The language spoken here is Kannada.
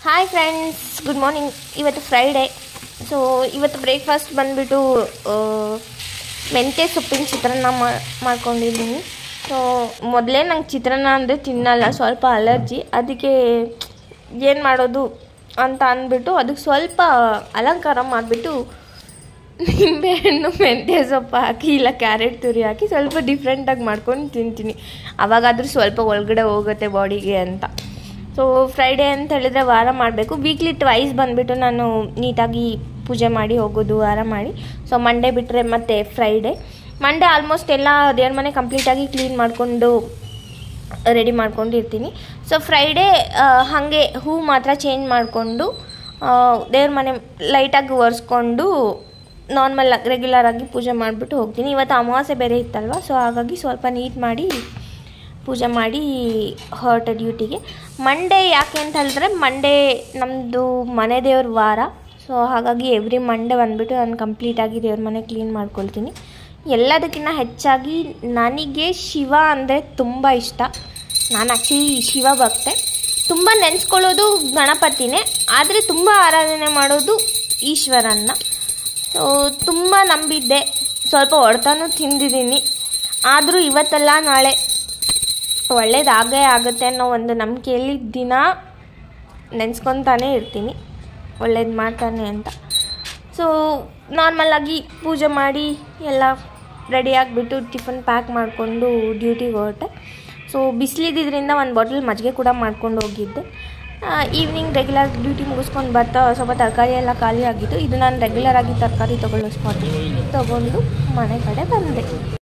ಹಾಯ್ ಫ್ರೆಂಡ್ಸ್ ಗುಡ್ ಮಾರ್ನಿಂಗ್ ಇವತ್ತು ಫ್ರೈಡೇ ಸೊ ಇವತ್ತು ಬ್ರೇಕ್ಫಾಸ್ಟ್ ಬಂದುಬಿಟ್ಟು ಮೆಂತ್ಯ ಸೊಪ್ಪಿನ ಚಿತ್ರಾನ್ನ ಮಾ- ಮಾಡ್ಕೊಂಡಿದ್ದೀನಿ ಸೊ ಮೊದಲೇ ನಂಗೆ ಚಿತ್ರಾನ್ನ ಅಂದರೆ ತಿನ್ನಲ್ಲ ಸ್ವಲ್ಪ ಅಲರ್ಜಿ ಅದಕ್ಕೆ ಏನು ಮಾಡೋದು ಅಂತ ಅಂದ್ಬಿಟ್ಟು ಅದಕ್ಕೆ ಸ್ವಲ್ಪ ಅಲಂಕಾರ ಮಾಡಿಬಿಟ್ಟು ನಿಂಬೆಹಣ್ಣು ಮೆಂತ್ಯ ಸೊಪ್ಪು ಹಾಕಿ ಇಲ್ಲ ಕ್ಯಾರೆಟ್ ತುರಿ ಹಾಕಿ ಸ್ವಲ್ಪ ಡಿಫ್ರೆಂಟಾಗಿ ಮಾಡ್ಕೊಂಡು ತಿಂತೀನಿ ಅವಾಗಾದರೂ ಸ್ವಲ್ಪ ಒಳಗಡೆ ಹೋಗುತ್ತೆ ಬಾಡಿಗೆ ಅಂತ ಸೊ ಫ್ರೈಡೇ ಅಂತ ಹೇಳಿದ್ರೆ ವಾರ ಮಾಡಬೇಕು ವೀಕ್ಲಿ ಟ್ವೈಸ್ ಬಂದುಬಿಟ್ಟು ನಾನು ನೀಟಾಗಿ ಪೂಜೆ ಮಾಡಿ ಹೋಗೋದು ವಾರ ಮಾಡಿ ಸೊ ಮಂಡೇ ಬಿಟ್ಟರೆ ಮತ್ತೆ ಫ್ರೈಡೇ ಮಂಡೇ ಆಲ್ಮೋಸ್ಟ್ ಎಲ್ಲ ದೇವ್ರ ಮನೆ ಕಂಪ್ಲೀಟಾಗಿ ಕ್ಲೀನ್ ಮಾಡಿಕೊಂಡು ರೆಡಿ ಮಾಡ್ಕೊಂಡಿರ್ತೀನಿ ಸೊ ಫ್ರೈಡೇ ಹಾಗೆ ಹೂ ಮಾತ್ರ ಚೇಂಜ್ ಮಾಡಿಕೊಂಡು ದೇವ್ರ ಮನೆ ಲೈಟಾಗಿ ಒರೆಸ್ಕೊಂಡು ನಾರ್ಮಲ್ ರೆಗ್ಯುಲರ್ ಆಗಿ ಪೂಜೆ ಮಾಡಿಬಿಟ್ಟು ಹೋಗ್ತೀನಿ ಇವತ್ತು ಅಮಾವಾಸ್ಯೆ ಬೇರೆ ಇತ್ತಲ್ವ ಸೊ ಹಾಗಾಗಿ ಸ್ವಲ್ಪ ನೀಟ್ ಮಾಡಿ ಪೂಜೆ ಮಾಡಿ ಹೊರಟೆ ಡ್ಯೂಟಿಗೆ ಮಂಡೇ ಯಾಕೆ ಅಂತ ಹೇಳಿದ್ರೆ ಮಂಡೇ ನಮ್ಮದು ಮನೆ ದೇವ್ರ ವಾರ ಸೊ ಹಾಗಾಗಿ ಎವ್ರಿ ಮಂಡೇ ಬಂದುಬಿಟ್ಟು ನಾನು ಕಂಪ್ಲೀಟಾಗಿ ದೇವ್ರ ಮನೆ ಕ್ಲೀನ್ ಮಾಡ್ಕೊಳ್ತೀನಿ ಎಲ್ಲದಕ್ಕಿಂತ ಹೆಚ್ಚಾಗಿ ನನಗೆ ಶಿವ ಅಂದರೆ ತುಂಬ ಇಷ್ಟ ನಾನು ಆ್ಯಕ್ಚುಲಿ ಶಿವ ಭಕ್ತೆ ತುಂಬ ನೆನೆಸ್ಕೊಳ್ಳೋದು ಗಣಪತಿನೇ ಆದರೆ ತುಂಬ ಆರಾಧನೆ ಮಾಡೋದು ಈಶ್ವರನ್ನ ಸೊ ತುಂಬ ನಂಬಿದ್ದೆ ಸ್ವಲ್ಪ ಹೊಡೆತನೂ ತಿಂದಿದ್ದೀನಿ ಆದರೂ ಇವತ್ತಲ್ಲ ನಾಳೆ ಒಳ್ಳೇದಾಗೇ ಆಗುತ್ತೆ ಅನ್ನೋ ಒಂದು ನಂಬಿಕೆಯಲ್ಲಿ ದಿನ ನೆನೆಸ್ಕೊತಾನೇ ಇರ್ತೀನಿ ಒಳ್ಳೇದು ಮಾಡ್ತಾನೆ ಅಂತ ಸೊ ನಾರ್ಮಲಾಗಿ ಪೂಜೆ ಮಾಡಿ ಎಲ್ಲ ರೆಡಿ ಆಗಿಬಿಟ್ಟು ಟಿಫನ್ ಪ್ಯಾಕ್ ಮಾಡಿಕೊಂಡು ಡ್ಯೂಟಿಗೆ ಹೊರಟೆ ಸೊ ಬಿಸಿಲಿದ್ದರಿಂದ ಒಂದು ಬಾಟಲ್ ಮಜ್ಜಿಗೆ ಕೂಡ ಮಾಡ್ಕೊಂಡು ಹೋಗಿದ್ದೆ ಈವ್ನಿಂಗ್ ರೆಗ್ಯುಲರ್ ಡ್ಯೂಟಿ ಮುಗಿಸ್ಕೊಂಡು ಬರ್ತಾ ಸ್ವಲ್ಪ ತರಕಾರಿ ಎಲ್ಲ ಖಾಲಿ ಆಗಿತ್ತು ಇದು ನಾನು ರೆಗ್ಯುಲರ್ ಆಗಿ ತರಕಾರಿ ತೊಗೊಳ್ಳೋ ಸ್ಪಾಟ್ ತೊಗೊಂಡು ಮನೆ ಕಡೆ ಬಂದೆ